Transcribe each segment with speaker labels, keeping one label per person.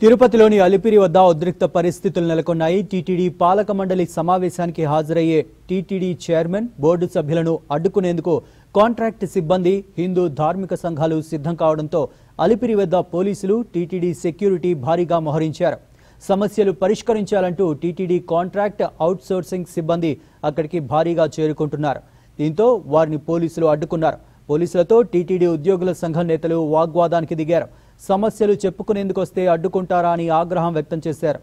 Speaker 1: తిరుపతిలోని అలిపిరి వద్ద ఉద్రిక్త పరిస్థితులు నెలకొన్నాయి టీటీడీ పాలక మండలి సమావేశానికి హాజరయ్యే టీటీడీ చైర్మన్ బోర్డు సభ్యులను అడ్డుకునేందుకు కాంట్రాక్ట్ సిబ్బంది హిందూ ధార్మిక సంఘాలు సిద్ధం కావడంతో అలిపిరి వద్ద పోలీసులు టీటీడీ సెక్యూరిటీ భారీగా మోహరించారు సమస్యలు పరిష్కరించాలంటూ టీటీడీ కాంట్రాక్ట్ అవుట్సోర్సింగ్ సిబ్బంది అక్కడికి భారీగా చేరుకుంటున్నారు దీంతో వారిని పోలీసులు అడ్డుకున్నారు పోలీసులతో టీటీడీ ఉద్యోగుల సంఘం నేతలు వాగ్వాదానికి దిగారు సమస్యలు చెప్పుకునేందుకు వస్తే అడ్డుకుంటారా అని ఆగ్రహం వ్యక్తం చేశారు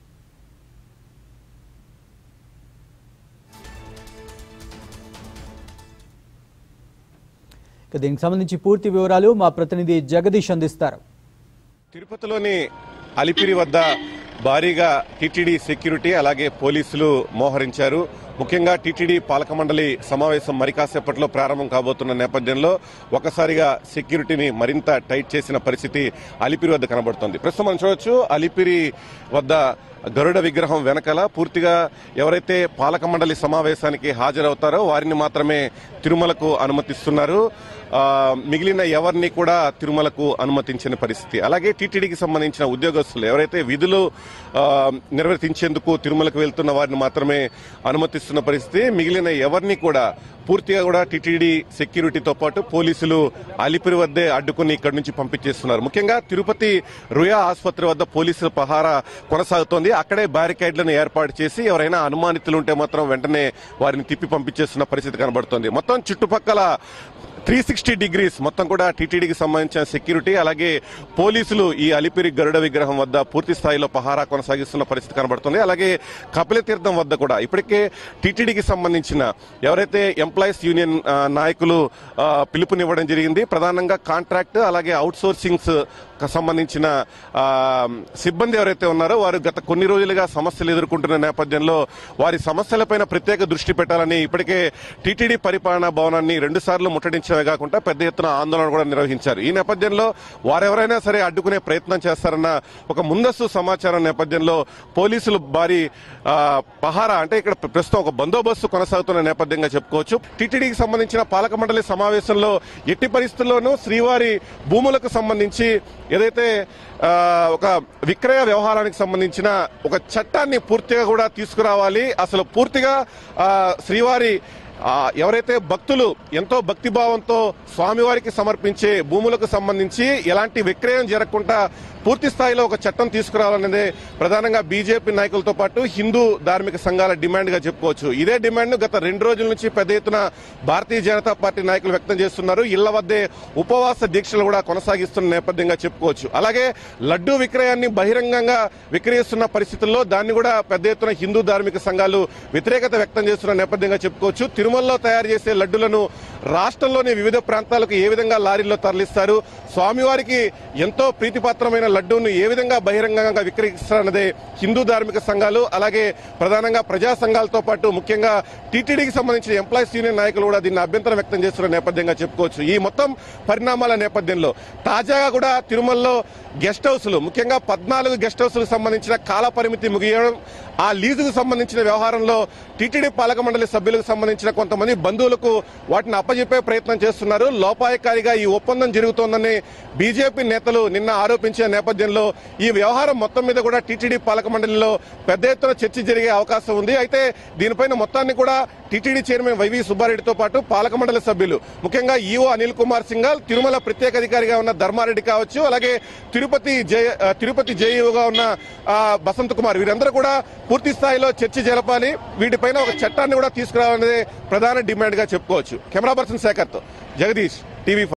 Speaker 1: ఇక దీనికి సంబంధించి పూర్తి వివరాలు మా ప్రతినిధి జగదీష్ అందిస్తారు
Speaker 2: తిరుపతిలోని అలిపిరి వద్ద భారీగా టీటీడీ సెక్యూరిటీ అలాగే పోలీసులు మోహరించారు ముఖ్యంగా టీటీడీ పాలక మండలి సమావేశం మరి కాసేపట్లో ప్రారంభం కాబోతున్న నేపథ్యంలో ఒకసారిగా సెక్యూరిటీని మరింత టైట్ చేసిన పరిస్థితి అలిపిరి వద్ద కనబడుతోంది ప్రస్తుతం మనం చూడొచ్చు అలిపిరి వద్ద గరుడ విగ్రహం వెనకాల పూర్తిగా ఎవరైతే పాలక మండలి సమావేశానికి హాజరవుతారో వారిని మాత్రమే తిరుమలకు అనుమతిస్తున్నారు ఆ, మిగిలిన ఎవరిని కూడా తిరుమలకు అనుమతించిన పరిస్థితి అలాగే టీటీడీకి సంబంధించిన ఉద్యోగస్తులు ఎవరైతే విధులు ఆ, నిర్వర్తించేందుకు తిరుమలకు వెళ్తున్న వారిని మాత్రమే అనుమతిస్తున్న పరిస్థితి మిగిలిన ఎవరిని కూడా పూర్తిగా కూడా టీటీడీ సెక్యూరిటీతో పాటు పోలీసులు అలిపిరి వద్దే అడ్డుకుని ఇక్కడి నుంచి పంపించేస్తున్నారు ముఖ్యంగా తిరుపతి రుయా ఆసుపత్రి వద్ద పోలీసుల పహారా కొనసాగుతోంది అక్కడే బ్యారికేడ్లను ఏర్పాటు చేసి ఎవరైనా అనుమానితులు ఉంటే మాత్రం వెంటనే వారిని తిప్పి పంపించేస్తున్న పరిస్థితి కనబడుతోంది మొత్తం చుట్టుపక్కల త్రీ సిక్స్టీ డిగ్రీస్ మొత్తం కూడా టీటీడీకి సంబంధించిన సెక్యూరిటీ అలాగే పోలీసులు ఈ అలిపిరి గరుడ విగ్రహం వద్ద పూర్తి స్థాయిలో పహారా కొనసాగిస్తున్న పరిస్థితి కనబడుతుంది అలాగే కపిలతీర్థం వద్ద కూడా ఇప్పటికే టీటీడీకి సంబంధించిన ఎవరైతే ఎంప్లాయీస్ యూనియన్ ఆ, నాయకులు ఆ, పిలుపునివ్వడం జరిగింది ప్రధానంగా కాంట్రాక్ట్ అలాగే అవుట్ సోర్సింగ్స్ సంబంధించిన ఆ, సిబ్బంది ఎవరైతే ఉన్నారో వారు గత కొన్ని రోజులుగా సమస్యలు ఎదుర్కొంటున్న నేపథ్యంలో వారి సమస్యలపైన ప్రత్యేక దృష్టి పెట్టాలని ఇప్పటికే టీటీడీ పరిపాలనా భవనాన్ని రెండు సార్లు ముట్టడించడమే కాకుండా పెద్ద ఎత్తున ఆందోళన కూడా నిర్వహించారు ఈ నేపథ్యంలో వారెవరైనా సరే అడ్డుకునే ప్రయత్నం చేస్తారన్న ఒక ముందస్తు సమాచారం నేపథ్యంలో పోలీసులు భారీ ఆ, పహారా అంటే ఇక్కడ ప్రస్తుతం ఒక బందోబస్తు కొనసాగుతున్న నేపథ్యంగా చెప్పుకోవచ్చు టీటీడీకి సంబంధించిన పాలక మండలి సమావేశంలో ఎట్టి పరిస్థితుల్లోనూ శ్రీవారి భూములకు సంబంధించి ఏదైతే ఆ, ఒక విక్రయ వ్యవహారానికి సంబంధించిన ఒక చట్టాన్ని పూర్తిగా కూడా తీసుకురావాలి అసలు పూర్తిగా ఆ, శ్రీవారి ఆ, ఎవరైతే భక్తులు ఎంతో భక్తిభావంతో స్వామివారికి సమర్పించే భూములకు సంబంధించి ఎలాంటి విక్రయం జరగకుండా పూర్తి స్థాయిలో ఒక చట్టం తీసుకురావాలనేదే ప్రధానంగా బీజేపీ నాయకులతో పాటు హిందూ ధార్మిక సంఘాల డిమాండ్ గా చెప్పుకోవచ్చు ఇదే డిమాండ్ ను గత రెండు రోజుల నుంచి పెద్ద ఎత్తున భారతీయ జనతా పార్టీ నాయకులు వ్యక్తం చేస్తున్నారు ఇళ్ల వద్దే ఉపవాస దీక్షలు కూడా కొనసాగిస్తున్న నేపథ్యంగా చెప్పుకోవచ్చు అలాగే లడ్డూ విక్రయాన్ని బహిరంగంగా విక్రయిస్తున్న పరిస్థితుల్లో దాన్ని కూడా పెద్ద ఎత్తున హిందూ ధార్మిక సంఘాలు వ్యతిరేకత వ్యక్తం చేస్తున్న నేపథ్యంగా చెప్పుకోవచ్చు తిరుమలలో తయారు చేసే లడ్డులను రాష్ట్రంలోని వివిధ ప్రాంతాలకు ఏ విధంగా లారీల్లో తరలిస్తారు స్వామివారికి ఎంతో ప్రీతిపాత్రమైన లడ్డూను ఏ విధంగా బహిరంగంగా విక్రయిస్తారన్నదే హిందూ ధార్మిక సంఘాలు అలాగే ప్రధానంగా ప్రజా సంఘాలతో పాటు ముఖ్యంగా టీటీడీకి సంబంధించిన ఎంప్లాయీస్ యూనియన్ నాయకులు కూడా దీన్ని అభ్యంతరం వ్యక్తం చేస్తున్న నేపథ్యంగా చెప్పుకోవచ్చు ఈ మొత్తం పరిణామాల నేపథ్యంలో తాజాగా కూడా తిరుమలలో గెస్ట్ హౌస్లు ముఖ్యంగా పద్నాలుగు గెస్ట్ హౌస్లకు సంబంధించిన కాల పరిమితి ముగియడం ఆ లీజుకు సంబంధించిన వ్యవహారంలో టీటీడీ పాలక మండలి సభ్యులకు సంబంధించిన కొంతమంది బంధువులకు వాటిని అప్పజెప్పే ప్రయత్నం చేస్తున్నారు లోపాయకారిగా ఈ ఒప్పందం జరుగుతోందని బీజేపీ నేతలు నిన్న ఆరోపించిన నేపథ్యంలో ఈ వ్యవహారం మొత్తం మీద కూడా టీటీడీ పాలక మండలిలో పెద్ద ఎత్తున చర్చ జరిగే అవకాశం ఉంది అయితే దీనిపైన మొత్తాన్ని కూడా టీటీడీ చైర్మన్ వైవి సుబ్బారెడ్డితో పాటు పాలక మండలి సభ్యులు ముఖ్యంగా ఈఓ అనిల్ కుమార్ సింగాల్ తిరుమల ప్రత్యేక అధికారిగా ఉన్న ధర్మారెడ్డి కావచ్చు అలాగే తిరుపతి జే ఆ, తిరుపతి జేఈఓగా ఉన్న ఆ, బసంత్ కుమార్ వీరందరూ కూడా పూర్తి స్థాయిలో చర్చ జరపాలి వీటిపైన ఒక చట్టాన్ని కూడా తీసుకురావాలనేది ప్రధాన డిమాండ్ గా చెప్పుకోవచ్చు కెమెరా పర్సన్ శేఖర్తో జగదీష్ టీవీ